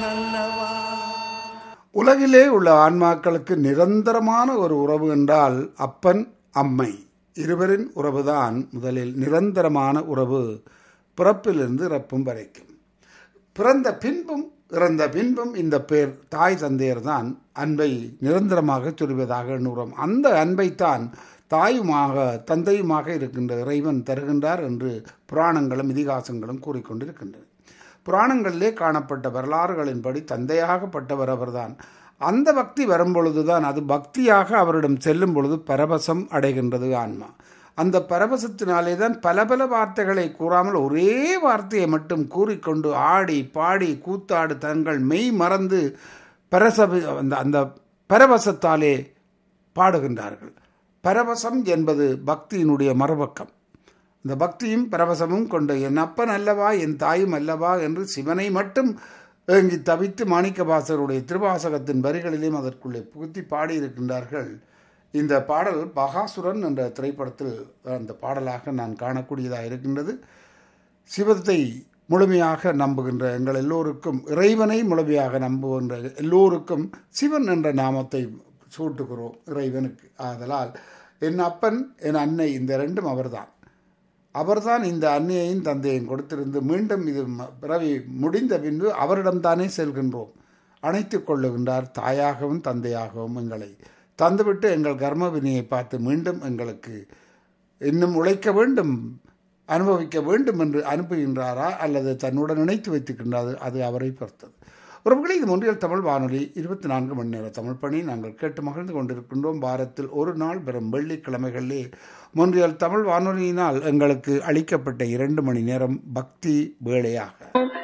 அல்லவா உலகிலே உள்ள ஆன்மாக்களுக்கு நிரந்தரமான ஒரு உறவு என்றால் அப்பன் அம்மை இருவரின் உறவுதான் முதலில் நிரந்தரமான உறவு பிறப்பிலிருந்து இறப்பும் வரைக்கும் பிறந்த பின்பும் இறந்த பின்பும் இந்த பேர் தாய் தந்தையர் தான் அன்பை நிரந்தரமாக சொல்வதாக எண்ணுகிறோம் அந்த அன்பைத்தான் தாயுமாக தந்தையுமாக இருக்கின்ற இறைவன் தருகின்றார் என்று புராணங்களும் இதிகாசங்களும் கூறிக்கொண்டிருக்கின்றன புராணங்களிலே காணப்பட்ட வரலாறுகளின்படி தந்தையாகப்பட்டவர் அவர்தான் அந்த பக்தி வரும்பொழுதுதான் அது பக்தியாக அவரிடம் செல்லும் பொழுது பரவசம் அடைகின்றது ஆன்மா அந்த பரவசத்தினாலே தான் பல பல வார்த்தைகளை கூறாமல் ஒரே வார்த்தையை மட்டும் கூறிக்கொண்டு ஆடி பாடி கூத்தாடு தங்கள் மெய் மறந்து பரசப அந்த அந்த பரவசத்தாலே பாடுகின்றார்கள் பரவசம் என்பது பக்தியினுடைய மறுபக்கம் இந்த பக்தியும் பரவசமும் கொண்ட என் அப்பன் அல்லவா என் தாயும் அல்லவா என்று சிவனை மட்டும் ஏங்கி தவித்து மாணிக்கவாசருடைய திருவாசகத்தின் வரிகளிலும் அதற்குள்ளே புகுத்தி பாடியிருக்கின்றார்கள் இந்த பாடல் பகாசுரன் என்ற திரைப்படத்தில் அந்த பாடலாக நான் காணக்கூடியதாக இருக்கின்றது சிவத்தை முழுமையாக நம்புகின்ற எங்கள் எல்லோருக்கும் இறைவனை முழுமையாக நம்புகின்ற எல்லோருக்கும் சிவன் என்ற நாமத்தை சூட்டுகிறோம் இறைவனுக்கு ஆதலால் என் அப்பன் என் அன்னை இந்த ரெண்டும் அவர்தான் அவர்தான் இந்த அன்னையையும் தந்தையையும் கொடுத்திருந்து மீண்டும் இது ம- பிறவி முடிந்த பின்பு அவரிடம்தானே செல்கின்றோம் அணைத்து கொள்ளுகின்றார் தாயாகவும் தந்தையாகவும் எங்களை தந்துவிட்டு எங்கள் கர்ம வினையை பார்த்து மீண்டும் எங்களுக்கு இன்னும் உழைக்க வேண்டும் அனுபவிக்க வேண்டும் என்று அனுப்புகின்றாரா அல்லது தன்னுடன் இணைத்து வைத்துக்கின்றாரு அது அவரை பொறுத்தது உறவுகளே இது ஒன்றியல் தமிழ் வானொலி இருபத்தி நான்கு மணி நேர தமிழ் பணி நாங்கள் கேட்டு மகிழ்ந்து கொண்டிருக்கின்றோம் வாரத்தில் ஒரு நாள் பெறும் வெள்ளிக்கிழமைகளிலே மொன்றியல் தமிழ் வானொலியினால் எங்களுக்கு அளிக்கப்பட்ட இரண்டு மணி நேரம் பக்தி வேளையாக